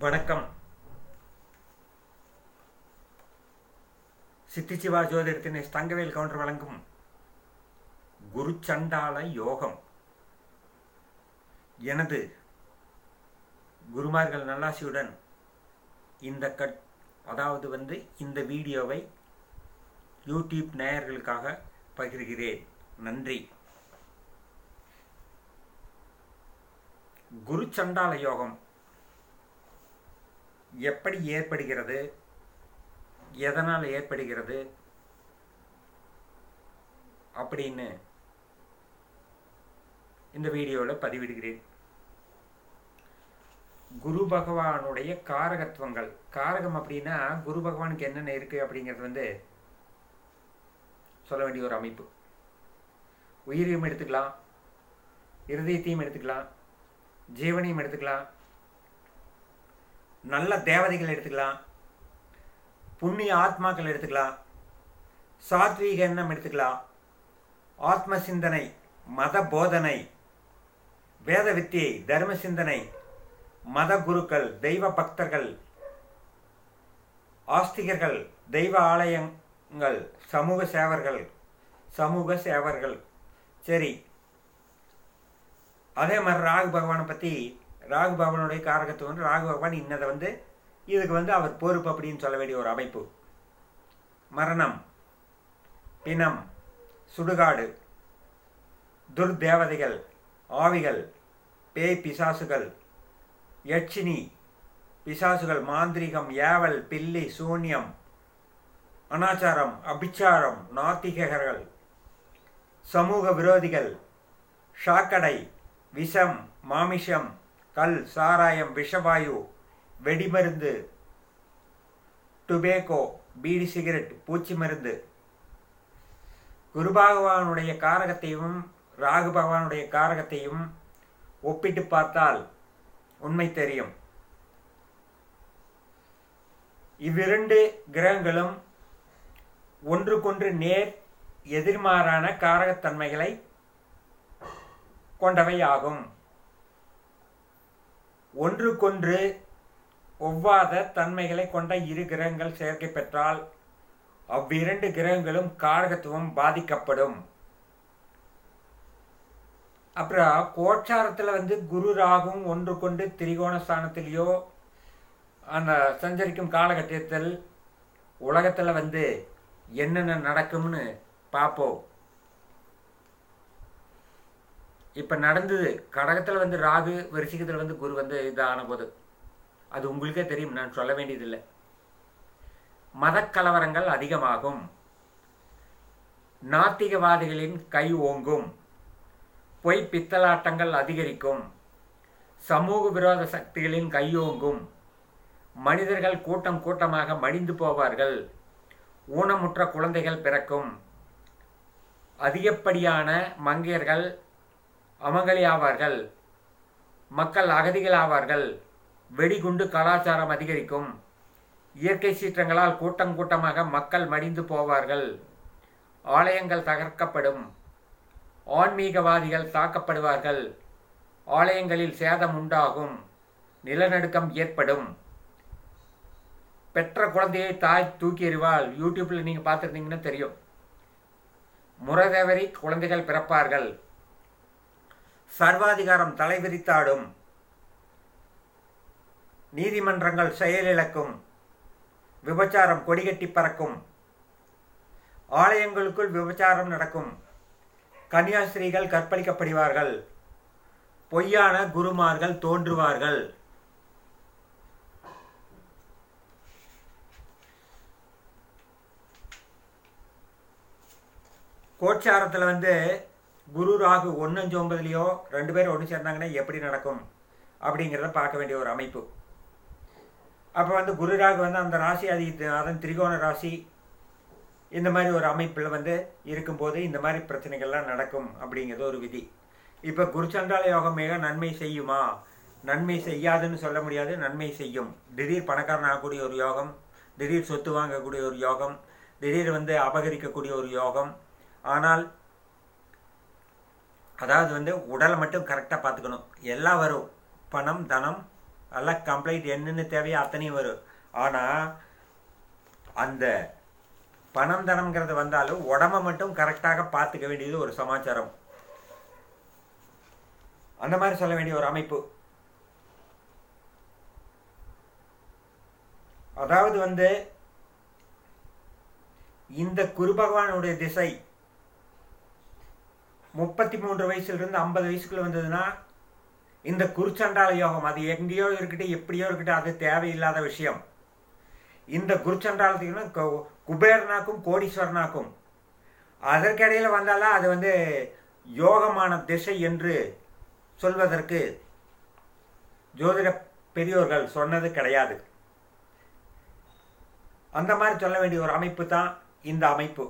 வணக்கம் சித்தி சிவா ஜோதிடத்தின் தங்கவேல் கவுண்டர் வழங்கும் குரு சண்டால யோகம் எனது குருமார்கள் நல்லாசியுடன் இந்த கட் அதாவது வந்து இந்த வீடியோவை யூடியூப் நேயர்களுக்காக பகிர்கிறேன் நன்றி குரு சண்டால யோகம் எப்படி ஏற்படுகிறது எதனால் ஏற்படுகிறது அப்படின்னு இந்த வீடியோவில் பதிவிடுகிறேன் குரு பகவானுடைய காரகத்துவங்கள் காரகம் அப்படின்னா குரு பகவானுக்கு என்னென்ன இருக்குது அப்படிங்கிறது வந்து சொல்ல வேண்டிய ஒரு அமைப்பு உயிரையும் எடுத்துக்கலாம் இருதயத்தையும் எடுத்துக்கலாம் ஜீவனையும் எடுத்துக்கலாம் நல்ல தேவதைகள் எடுத்துக்கலாம் புண்ணிய ஆத்மாக்கள் எடுத்துக்கலாம் சாத்வீக எண்ணம் எடுத்துக்கலாம் ஆத்ம சிந்தனை மத போதனை வேத வித்தியை தர்ம சிந்தனை மத குருக்கள் தெய்வ பக்தர்கள் ஆஸ்திகர்கள் தெய்வ ஆலயங்கள் சமூக சேவர்கள் சமூக சேவர்கள் சரி அதே மாதிரி ராகு பகவானை பற்றி ராகு பகவானுடைய காரகத்துவம் ராகு பகவான் இன்னதை வந்து இதுக்கு வந்து அவர் பொறுப்பு அப்படின்னு சொல்ல வேண்டிய ஒரு அமைப்பு மரணம் பிணம் சுடுகாடு துர்தேவதைகள் ஆவிகள் பேய் பிசாசுகள் யட்சினி பிசாசுகள் மாந்திரிகம் ஏவல் பில்லி சூன்யம் அனாச்சாரம் அபிச்சாரம் நாத்திகர்கள் சமூக விரோதிகள் ஷாக்கடை விஷம் மாமிஷம் கல் சாராயம் விஷவாயு வெடிமருந்து டுபேக்கோ பீடி சிகரெட் பூச்சி மருந்து குரு பகவானுடைய காரகத்தையும் ராகு பகவானுடைய காரகத்தையும் ஒப்பிட்டு பார்த்தால் உண்மை தெரியும் இவ்விரண்டு கிரகங்களும் ஒன்றுக்கொன்று நேர் எதிர்மாறான காரகத்தன்மைகளை கொண்டவை ஆகும் ஒன்றுக்கொன்று ஒவ்வாத தன்மைகளை கொண்ட இரு கிரகங்கள் சேர்க்கை பெற்றால் அவ்விரண்டு கிரகங்களும் காரகத்துவம் பாதிக்கப்படும் அப்புறம் கோச்சாரத்தில் வந்து குரு ராகும் ஒன்று கொண்டு திரிகோண ஸ்தானத்திலேயோ அந்த சஞ்சரிக்கும் காலகட்டத்தில் உலகத்தில் வந்து என்னென்ன நடக்கும்னு பார்ப்போம் இப்போ நடந்தது கடகத்தில் வந்து ராகு விருச்சிகத்தில் வந்து குரு வந்து இதான போது அது உங்களுக்கே தெரியும் நான் சொல்ல வேண்டியதில்லை மதக்கலவரங்கள் அதிகமாகும் நாத்திகவாதிகளின் கை ஓங்கும் பொய் பித்தலாட்டங்கள் அதிகரிக்கும் சமூக விரோத சக்திகளின் கையோங்கும் மனிதர்கள் கூட்டம் கூட்டமாக மடிந்து போவார்கள் ஊனமுற்ற குழந்தைகள் பிறக்கும் அதிகப்படியான மங்கையர்கள் அமங்கலி ஆவார்கள் மக்கள் அகதிகள் ஆவார்கள் வெடிகுண்டு கலாச்சாரம் அதிகரிக்கும் இயற்கை சீற்றங்களால் கூட்டம் கூட்டமாக மக்கள் மடிந்து போவார்கள் ஆலயங்கள் தகர்க்கப்படும் ஆன்மீகவாதிகள் தாக்கப்படுவார்கள் ஆலயங்களில் சேதம் உண்டாகும் நிலநடுக்கம் ஏற்படும் பெற்ற குழந்தையை தாய் தூக்கி எறிவாள் யூடியூப்பில் நீங்கள் பார்த்துருந்தீங்கன்னா தெரியும் முறதேவரி குழந்தைகள் பிறப்பார்கள் சர்வாதிகாரம் தலைவிரித்தாடும் நீதிமன்றங்கள் செயலிழக்கும் விபச்சாரம் கொடிகட்டி பறக்கும் ஆலயங்களுக்குள் விபச்சாரம் நடக்கும் கன்னியாஸ்திரீகள் கற்பழிக்கப்படுவார்கள் பொய்யான குருமார்கள் தோன்றுவார்கள் கோச்சாரத்தில் வந்து குரு ராகு ஒன்று ஒன்பதுலேயோ ரெண்டு பேரும் ஒன்று சேர்ந்தாங்கன்னா எப்படி நடக்கும் அப்படிங்கிறத பார்க்க வேண்டிய ஒரு அமைப்பு அப்போ வந்து குரு ராகு வந்து அந்த ராசி அது அதன் திரிகோண ராசி இந்த மாதிரி ஒரு அமைப்பில் வந்து இருக்கும்போது இந்த மாதிரி பிரச்சனைகள்லாம் நடக்கும் அப்படிங்கிறது ஒரு விதி இப்போ குருச்சண்டால யோகம் மிக நன்மை செய்யுமா நன்மை செய்யாதுன்னு சொல்ல முடியாது நன்மை செய்யும் திடீர் பணக்காரன் ஆகக்கூடிய ஒரு யோகம் திடீர் சொத்து வாங்கக்கூடிய ஒரு யோகம் திடீர் வந்து அபகரிக்கக்கூடிய ஒரு யோகம் ஆனால் அதாவது வந்து உடலை மட்டும் கரெக்டாக பார்த்துக்கணும் எல்லாம் வரும் பணம் தனம் எல்லாம் கம்ப்ளைண்ட் என்னென்னு தேவையோ அத்தனையும் வரும் ஆனால் அந்த பணம் தனம்ங்கிறது வந்தாலும் உடம்ப மட்டும் கரெக்டாக பார்த்துக்க வேண்டியது ஒரு சமாச்சாரம் அந்த மாதிரி சொல்ல வேண்டிய ஒரு அமைப்பு அதாவது வந்து இந்த குரு பகவானுடைய திசை முப்பத்தி மூன்று வயசுலேருந்து ஐம்பது வயசுக்குள்ள வந்ததுன்னா இந்த குருச்சண்டால யோகம் அது எங்கேயோ இருக்கட்டும் எப்படியோ இருக்கட்டும் அது தேவையில்லாத விஷயம் இந்த குருச்சண்டாலத்துக்கு குபேரனாக்கும் கோடீஸ்வரனாக்கும் அதற்கிடையில் வந்தாலும் அது வந்து யோகமான திசை என்று சொல்வதற்கு ஜோதிட பெரியோர்கள் சொன்னது கிடையாது அந்த மாதிரி சொல்ல வேண்டிய ஒரு அமைப்பு தான் இந்த அமைப்பு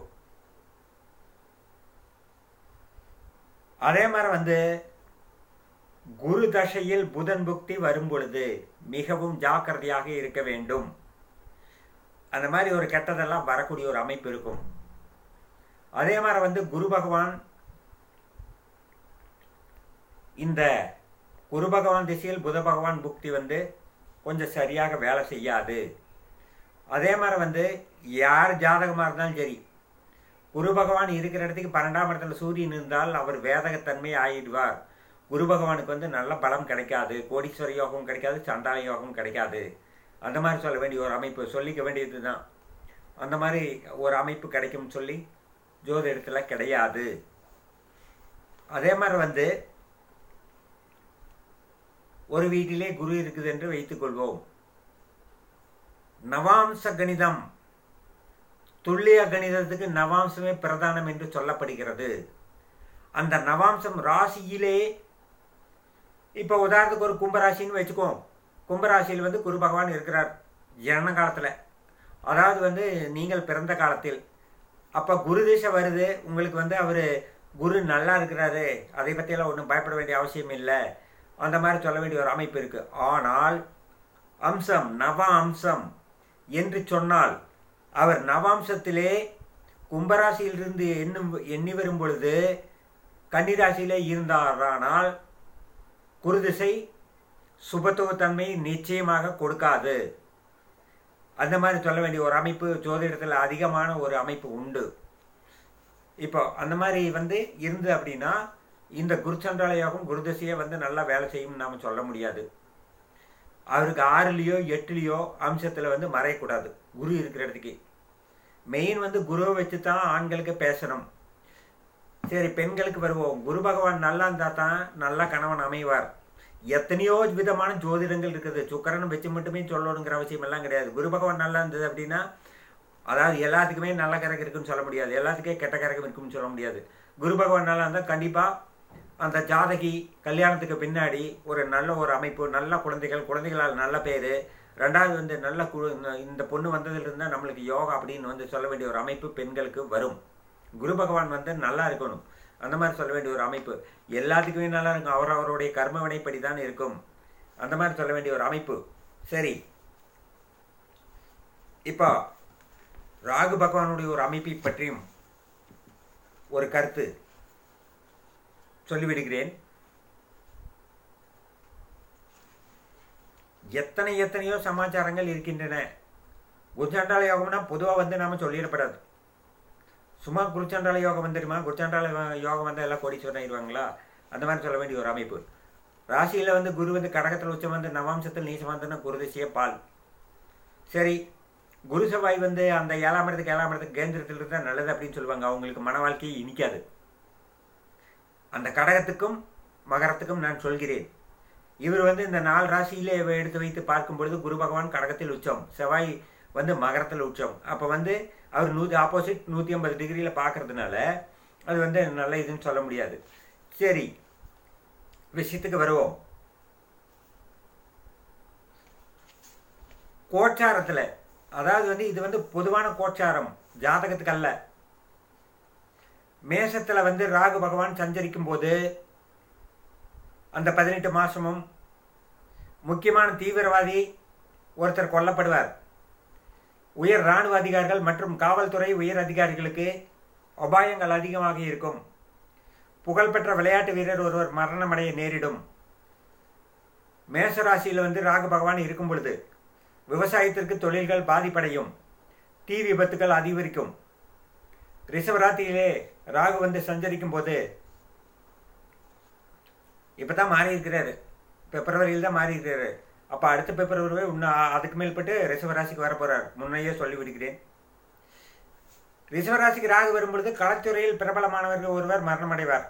அதே மாதிரி வந்து குரு தசையில் புதன் புக்தி வரும் பொழுது மிகவும் ஜாக்கிரதையாக இருக்க வேண்டும் அந்த மாதிரி ஒரு கெட்டதெல்லாம் வரக்கூடிய ஒரு அமைப்பு இருக்கும் அதே மாதிரி வந்து குரு பகவான் இந்த குரு பகவான் திசையில் புத பகவான் புக்தி வந்து கொஞ்சம் சரியாக வேலை செய்யாது அதே மாதிரி வந்து யார் ஜாதகமாக இருந்தாலும் சரி குரு பகவான் இருக்கிற இடத்துக்கு பன்னெண்டாம் இடத்துல சூரியன் இருந்தால் அவர் வேதகத்தன்மை ஆயிடுவார் குரு பகவானுக்கு வந்து நல்ல பலம் கிடைக்காது கோடீஸ்வர யோகம் கிடைக்காது சண்டால யோகம் கிடைக்காது அந்த மாதிரி சொல்ல வேண்டிய ஒரு அமைப்பு சொல்லிக்க வேண்டியது தான் அந்த மாதிரி ஒரு அமைப்பு கிடைக்கும்னு சொல்லி ஜோதிடத்தில் கிடையாது அதே மாதிரி வந்து ஒரு வீட்டிலே குரு இருக்குது என்று வைத்துக்கொள்வோம் நவாம்ச கணிதம் துல்லிய கணிதத்துக்கு நவாம்சமே பிரதானம் என்று சொல்லப்படுகிறது அந்த நவாம்சம் ராசியிலே இப்போ உதாரணத்துக்கு ஒரு கும்பராசின்னு வச்சுக்கோம் கும்பராசியில் வந்து குரு பகவான் இருக்கிறார் ஜனன காலத்தில் அதாவது வந்து நீங்கள் பிறந்த காலத்தில் அப்போ குரு திசை வருது உங்களுக்கு வந்து அவர் குரு நல்லா இருக்கிறாரு அதை பற்றியெல்லாம் ஒன்றும் பயப்பட வேண்டிய அவசியம் இல்லை அந்த மாதிரி சொல்ல வேண்டிய ஒரு அமைப்பு இருக்குது ஆனால் அம்சம் நவ அம்சம் என்று சொன்னால் அவர் நவாம்சத்திலே கும்பராசியிலிருந்து எண்ணும் எண்ணி வரும் பொழுது கன்னிராசியிலே இருந்தாரானால் குருதிசை சுபத்துவத்தன்மை நிச்சயமாக கொடுக்காது அந்த மாதிரி சொல்ல வேண்டிய ஒரு அமைப்பு ஜோதிடத்தில் அதிகமான ஒரு அமைப்பு உண்டு இப்போ அந்த மாதிரி வந்து இருந்து அப்படின்னா இந்த குருச்சண்டால யோகம் குருதசையை வந்து நல்லா வேலை செய்யும்னு நாம் சொல்ல முடியாது அவருக்கு ஆறுலேயோ எட்டுலேயோ அம்சத்தில் வந்து மறையக்கூடாது குரு இருக்கிற இடத்துக்கு மெயின் வந்து குருவை வச்சு தான் ஆண்களுக்கு பேசணும் சரி பெண்களுக்கு வருவோம் குரு பகவான் நல்லா இருந்தால் தான் நல்லா கணவன் அமைவார் எத்தனையோ விதமான ஜோதிடங்கள் இருக்குது சுக்கரன் வச்சு மட்டுமே சொல்லணுங்கிற அவசியம் எல்லாம் கிடையாது குரு பகவான் நல்லா இருந்தது அப்படின்னா அதாவது எல்லாத்துக்குமே நல்ல கரகம் இருக்குன்னு சொல்ல முடியாது எல்லாத்துக்கே கெட்ட கரகம் இருக்குன்னு சொல்ல முடியாது குரு பகவான் நல்லா இருந்தால் கண்டிப்பாக அந்த ஜாதகி கல்யாணத்துக்கு பின்னாடி ஒரு நல்ல ஒரு அமைப்பு நல்ல குழந்தைகள் குழந்தைகளால் நல்ல பேர் ரெண்டாவது வந்து நல்ல கு இந்த பொண்ணு வந்ததுலேருந்து நம்மளுக்கு யோகா அப்படின்னு வந்து சொல்ல வேண்டிய ஒரு அமைப்பு பெண்களுக்கு வரும் குரு பகவான் வந்து நல்லா இருக்கணும் அந்த மாதிரி சொல்ல வேண்டிய ஒரு அமைப்பு எல்லாத்துக்குமே நல்லா இருக்கும் அவர் அவருடைய கர்ம வினைப்படி தான் இருக்கும் அந்த மாதிரி சொல்ல வேண்டிய ஒரு அமைப்பு சரி இப்போ ராகு பகவானுடைய ஒரு அமைப்பை பற்றியும் ஒரு கருத்து சொல்லிவிடுகிறேன் எத்தனை எத்தனையோ சமாச்சாரங்கள் இருக்கின்றன குருச்சண்டால யோகம்னா பொதுவாக வந்து நாம சொல்லிடப்படாது சும்மா குருச்சண்டால யோகம் வந்துடுமா குருச்சண்டால யோகம் வந்தால் எல்லாம் கோடீஸ்வரன் ஆயிடுவாங்களா அந்த மாதிரி சொல்ல வேண்டிய ஒரு அமைப்பு ராசியில் வந்து குரு வந்து கடகத்தில் உச்சம் வந்து நவாம்சத்தில் நீசம் வந்துன்னா குருதிசைய பால் சரி குரு செவ்வாய் வந்து அந்த ஏழாம் இடத்துக்கு ஏழாம் இடத்துக்கு கேந்திரத்தில் இருந்தால் நல்லது அப்படின்னு சொல்லுவாங்க அவங்களுக்கு மன வாழ்க்கையை இனிக்காது அந்த கடகத்துக்கும் மகரத்துக்கும் நான் சொல்கிறேன் இவர் வந்து இந்த நாலு ராசியிலே எடுத்து வைத்து பார்க்கும் பொழுது குரு பகவான் கடகத்தில் உச்சம் செவ்வாய் வந்து மகரத்தில் உச்சம் அப்போ வந்து அவர் நூற்றி ஆப்போசிட் நூற்றி ஐம்பது டிகிரியில் பார்க்கறதுனால அது வந்து நல்ல இதுன்னு சொல்ல முடியாது சரி விஷயத்துக்கு வருவோம் கோச்சாரத்தில் அதாவது வந்து இது வந்து பொதுவான கோச்சாரம் ஜாதகத்துக்கு அல்ல மேசத்தில் வந்து ராகு பகவான் சஞ்சரிக்கும் போது அந்த பதினெட்டு மாதமும் முக்கியமான தீவிரவாதி ஒருத்தர் கொல்லப்படுவார் உயர் இராணுவ அதிகாரிகள் மற்றும் காவல்துறை உயர் அதிகாரிகளுக்கு அபாயங்கள் அதிகமாக இருக்கும் புகழ்பெற்ற விளையாட்டு வீரர் ஒருவர் மரணமடைய நேரிடும் மேசராசியில் வந்து ராகு பகவான் இருக்கும் பொழுது விவசாயத்திற்கு தொழில்கள் பாதிப்படையும் தீ விபத்துகள் அதிகரிக்கும் ரிஷபராத்தியிலே ராகு வந்து சஞ்சரிக்கும் போது இப்போ தான் மாறி இருக்கிறாரு பிப்ரவரியில் தான் மாறி இருக்கிறாரு அப்போ அடுத்த பிப்ரவரி இன்னும் அதுக்கு மேல்பட்டு ரிஷபராசிக்கு வர போகிறார் முன்னையே சொல்லி விடுகிறேன் ரிஷபராசிக்கு ராகு வரும்பொழுது களத்துறையில் பிரபலமானவர்கள் ஒருவர் மரணமடைவார்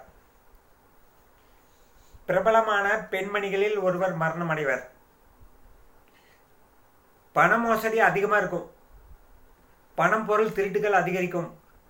பிரபலமான பெண்மணிகளில் ஒருவர் மரணம் அடைவர் பண மோசடி அதிகமாக இருக்கும் பணம் பொருள் திருட்டுகள் அதிகரிக்கும்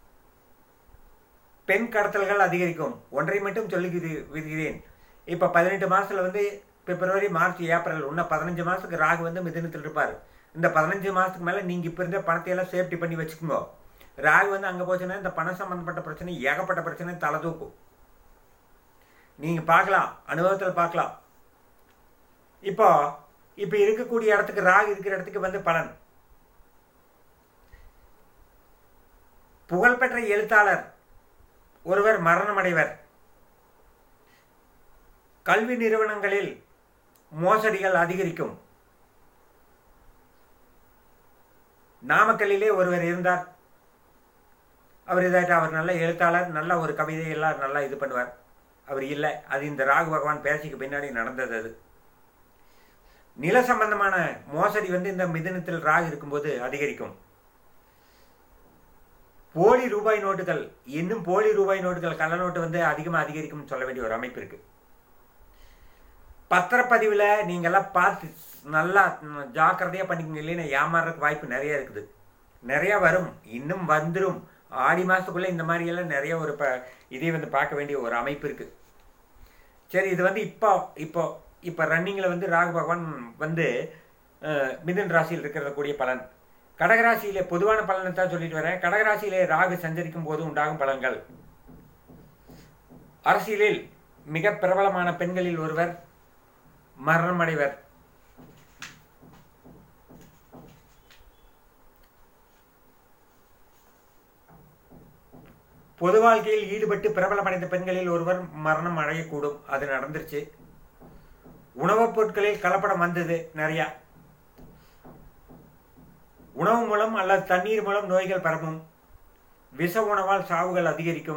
பெண் கடத்தல்கள் அதிகரிக்கும் ஒன்றை மட்டும் சொல்லி விடுகிறேன் இப்போ பதினெட்டு மாதத்தில் வந்து பிப்ரவரி மார்ச் ஏப்ரல் இன்னும் பதினஞ்சு மாதத்துக்கு ராகு வந்து மிதனத்தில் இருப்பார் இந்த பதினஞ்சு மாதத்துக்கு மேலே நீங்கள் இப்போ இருந்த பணத்தையெல்லாம் சேஃப்டி பண்ணி வச்சுக்கோங்க ராகு வந்து அங்கே போச்சுன்னா இந்த பணம் சம்மந்தப்பட்ட பிரச்சனை ஏகப்பட்ட பிரச்சனை தலை தூக்கும் நீங்கள் பார்க்கலாம் அனுபவத்தில் பார்க்கலாம் இப்போ இப்போ இருக்கக்கூடிய இடத்துக்கு ராகு இருக்கிற இடத்துக்கு வந்து பலன் புகழ்பெற்ற எழுத்தாளர் ஒருவர் மரணமடைவர் கல்வி நிறுவனங்களில் மோசடிகள் அதிகரிக்கும் நாமக்கல்லிலே ஒருவர் இருந்தார் அவர் இதாയിട്ട് அவர் நல்ல எழுத்தாளர் நல்ல ஒரு கவிதையெல்லாம் நல்லா இது பண்ணுவார் அவர் இல்லை அது இந்த ராகு பகவான் பேசிக்கு பின்னாடி நடந்தது அது நில சம்பந்தமான மோசடி வந்து இந்த மிதனத்தில் ராகு இருக்கும்போது அதிகரிக்கும் போலி ரூபாய் நோட்டுகள் இன்னும் போலி ரூபாய் நோட்டுகள் கள்ள நோட்டு வந்து அதிகமாக அதிகரிக்கும்னு சொல்ல வேண்டிய ஒரு அமைப்பு இருக்கு பத்திரப்பதிவில் நீங்கள்லாம் பார்த்து நல்லா ஜாக்கிரதையாக பண்ணிக்கங்க இல்லைன்னா ஏமாறதுக்கு வாய்ப்பு நிறைய இருக்குது நிறைய வரும் இன்னும் வந்துடும் ஆடி மாதத்துக்குள்ளே இந்த மாதிரியெல்லாம் நிறைய ஒரு ப இதே வந்து பார்க்க வேண்டிய ஒரு அமைப்பு இருக்குது சரி இது வந்து இப்போ இப்போ இப்போ ரன்னிங்கில் வந்து ராகு பகவான் வந்து மிதன் ராசியில் இருக்கிறத கூடிய பலன் கடகராசியிலே பொதுவான பலனை தான் சொல்லிட்டு வரேன் கடகராசியிலே ராகு சஞ்சரிக்கும் போது உண்டாகும் பலன்கள் அரசியலில் மிக பிரபலமான பெண்களில் ஒருவர் மரணம் அடைவர் பொது வாழ்க்கையில் ஈடுபட்டு பிரபலமடைந்த பெண்களில் ஒருவர் மரணம் அடையக்கூடும் அது நடந்துருச்சு உணவுப் பொருட்களில் கலப்படம் வந்தது நிறையா உணவு மூலம் அல்லது தண்ணீர் மூலம் நோய்கள் பரவும் விஷ உணவால் சாவுகள் அதிகரிக்கும்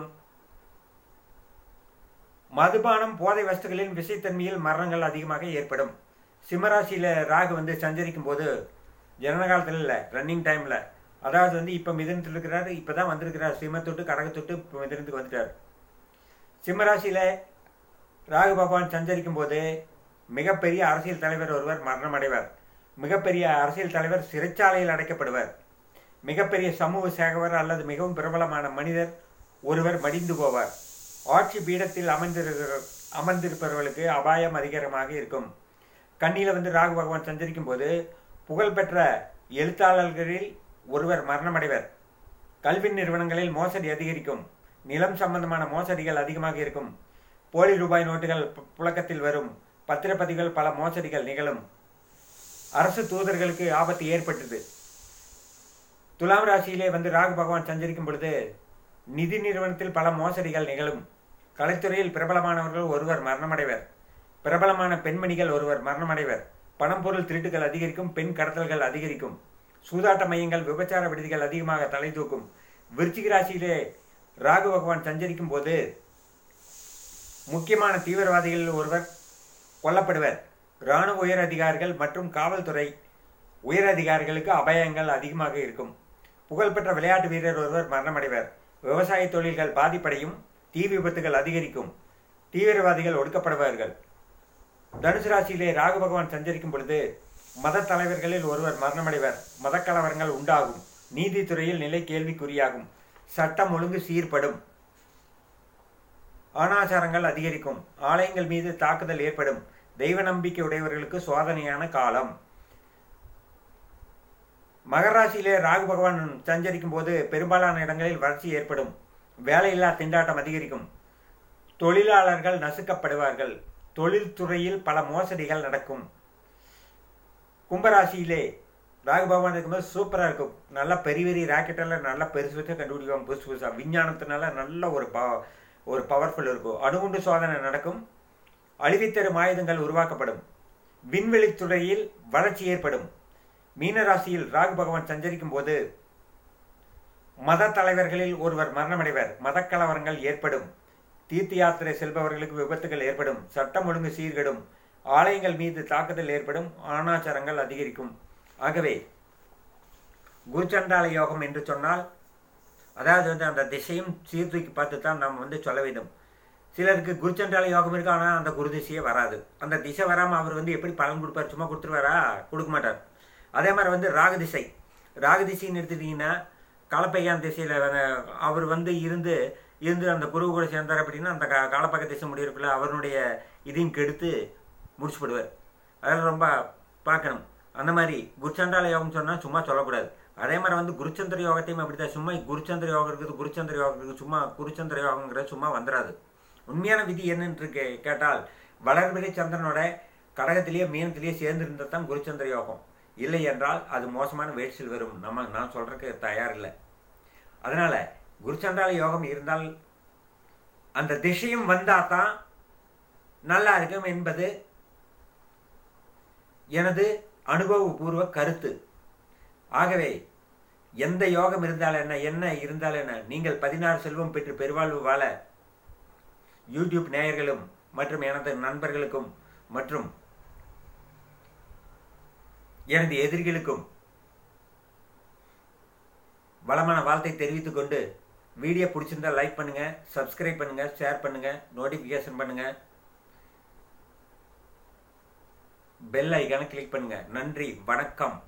மதுபானம் போதை வஸ்துகளின் விஷத்தன்மையில் மரணங்கள் அதிகமாக ஏற்படும் சிம்மராசியில் ராகு வந்து சஞ்சரிக்கும் போது ஜனன காலத்தில் இல்லை ரன்னிங் டைமில் அதாவது வந்து இப்போ மிதனத்தில் இருக்கிறாரு இப்போ தான் வந்திருக்கிறார் சிம்மத்தொட்டு கடகத்தொட்டு இப்போ மிதனத்துக்கு வந்துட்டார் சிம்மராசியில் ராகு பகவான் சஞ்சரிக்கும் போது மிகப்பெரிய அரசியல் தலைவர் ஒருவர் மரணம் அடைவார் மிகப்பெரிய அரசியல் தலைவர் சிறைச்சாலையில் அடைக்கப்படுவார் மிகப்பெரிய சமூக சேகவர் அல்லது மிகவும் பிரபலமான மனிதர் ஒருவர் மடிந்து போவார் ஆட்சி பீடத்தில் அமர்ந்திருக்கிற அமர்ந்திருப்பவர்களுக்கு அபாயம் அதிகரமாக இருக்கும் கண்ணியில் வந்து ராகு பகவான் சஞ்சரிக்கும் போது புகழ்பெற்ற எழுத்தாளர்களில் ஒருவர் மரணமடைவர் கல்வி நிறுவனங்களில் மோசடி அதிகரிக்கும் நிலம் சம்பந்தமான மோசடிகள் அதிகமாக இருக்கும் போலி ரூபாய் நோட்டுகள் புழக்கத்தில் வரும் பத்திரப்பதிகள் பல மோசடிகள் நிகழும் அரசு தூதர்களுக்கு ஆபத்து ஏற்பட்டது துலாம் ராசியிலே வந்து ராகு பகவான் சஞ்சரிக்கும் பொழுது நிதி நிறுவனத்தில் பல மோசடிகள் நிகழும் கலைத்துறையில் பிரபலமானவர்கள் ஒருவர் மரணமடைவர் பிரபலமான பெண்மணிகள் ஒருவர் மரணமடைவர் பணம் பொருள் திருட்டுகள் அதிகரிக்கும் பெண் கடத்தல்கள் அதிகரிக்கும் சூதாட்ட மையங்கள் விபச்சார விடுதிகள் அதிகமாக தலை தூக்கும் விருச்சிக ராசியிலே ராகு பகவான் சஞ்சரிக்கும் போது முக்கியமான தீவிரவாதிகளில் ஒருவர் கொல்லப்படுவர் இராணுவ உயர் அதிகாரிகள் மற்றும் காவல்துறை உயர் அதிகாரிகளுக்கு அபாயங்கள் அதிகமாக இருக்கும் புகழ்பெற்ற விளையாட்டு வீரர் ஒருவர் மரணமடைவர் விவசாய தொழில்கள் பாதிப்படையும் தீ விபத்துகள் அதிகரிக்கும் தீவிரவாதிகள் ஒடுக்கப்படுவார்கள் தனுசு ராசியிலே ராகு பகவான் சஞ்சரிக்கும் பொழுது மத தலைவர்களில் ஒருவர் மரணமடைவர் மத கலவரங்கள் உண்டாகும் நீதித்துறையில் நிலை கேள்விக்குறியாகும் சட்டம் ஒழுங்கு சீர்படும் ஆணாச்சாரங்கள் அதிகரிக்கும் ஆலயங்கள் மீது தாக்குதல் ஏற்படும் தெய்வ நம்பிக்கை உடையவர்களுக்கு சோதனையான காலம் மகராசியிலே ராகு பகவான் சஞ்சரிக்கும் போது பெரும்பாலான இடங்களில் வறட்சி ஏற்படும் வேலையில்லா திண்டாட்டம் அதிகரிக்கும் தொழிலாளர்கள் நசுக்கப்படுவார்கள் தொழில்துறையில் பல மோசடிகள் நடக்கும் கும்பராசியிலே ராகு பகவான் இருக்கும்போது சூப்பராக இருக்கும் நல்லா பெரிய பெரிய ராக்கெட்டெல்லாம் நல்லா பெருசு பெருசாக கண்டுபிடிப்பாங்க புதுசு புதுசாக விஞ்ஞானத்தினால நல்ல ஒரு ப ஒரு பவர்ஃபுல் இருக்கும் அணுகுண்டு சோதனை நடக்கும் அழிவித்தரும் ஆயுதங்கள் உருவாக்கப்படும் விண்வெளித்துறையில் வளர்ச்சி ஏற்படும் மீனராசியில் ராகு பகவான் சஞ்சரிக்கும் போது மத தலைவர்களில் ஒருவர் மரணமடைவர் மத கலவரங்கள் ஏற்படும் தீர்த்த யாத்திரை செல்பவர்களுக்கு விபத்துகள் ஏற்படும் சட்டம் ஒழுங்கு சீர்கெடும் ஆலயங்கள் மீது தாக்குதல் ஏற்படும் ஆணாச்சாரங்கள் அதிகரிக்கும் ஆகவே குருச்சண்டால யோகம் என்று சொன்னால் அதாவது வந்து அந்த திசையும் சீர்தூக்கி பார்த்து தான் நாம் வந்து சொல்ல வேண்டும் சிலருக்கு குருச்சண்டால யோகம் இருக்கு ஆனால் அந்த குரு திசையே வராது அந்த திசை வராமல் அவர் வந்து எப்படி பலன் கொடுப்பார் சும்மா கொடுத்துருவாரா கொடுக்க மாட்டார் அதே மாதிரி வந்து ராகு திசை ராகு திசைன்னு எடுத்துட்டீங்கன்னா கலப்பையான் திசையில் அவர் வந்து இருந்து இருந்து அந்த குரு கூட சேர்ந்தார் அப்படின்னா அந்த க காலப்பக்க திசை முடியறதுக்குள்ள அவருடைய இதையும் கெடுத்து முடிச்சு போடுவார் அதெல்லாம் ரொம்ப பார்க்கணும் அந்த மாதிரி குருச்சண்டால யோகம் சொன்னால் சும்மா சொல்லக்கூடாது அதே மாதிரி வந்து குருச்சந்திர யோகத்தையும் அப்படித்தான் சும்மா குருச்சந்திர யோகம் இருக்குது குருச்சந்திர யோகம் இருக்குது சும்மா குருச்சந்திர யோகங்கிறது சும்மா வந்துடாது உண்மையான விதி என்னன்னு கே கேட்டால் வளர்பிறை சந்திரனோட கடகத்திலேயே மீனத்திலேயே சேர்ந்து இருந்தால் தான் குருச்சந்திர யோகம் இல்லை என்றால் அது மோசமான வேட்சில் வரும் நம்ம நான் சொல்றதுக்கு தயார் இல்லை அதனால குருச்சண்டால யோகம் இருந்தால் அந்த திசையும் வந்தால் தான் நல்லா இருக்கும் என்பது எனது அனுபவபூர்வ கருத்து ஆகவே எந்த யோகம் இருந்தால் என்ன என்ன இருந்தால் என்ன நீங்கள் பதினாறு செல்வம் பெற்று பெருவாழ்வு வாழ யூடியூப் நேயர்களும் மற்றும் எனது நண்பர்களுக்கும் மற்றும் எனது எதிரிகளுக்கும் வளமான வாழ்த்தை தெரிவித்துக் கொண்டு வீடியோ பிடிச்சிருந்தா லைக் பண்ணுங்க சப்ஸ்கிரைப் பண்ணுங்க ஷேர் பண்ணுங்க நோட்டிஃபிகேஷன் பண்ணுங்க பெல் ஐக்கான கிளிக் பண்ணுங்க நன்றி வணக்கம்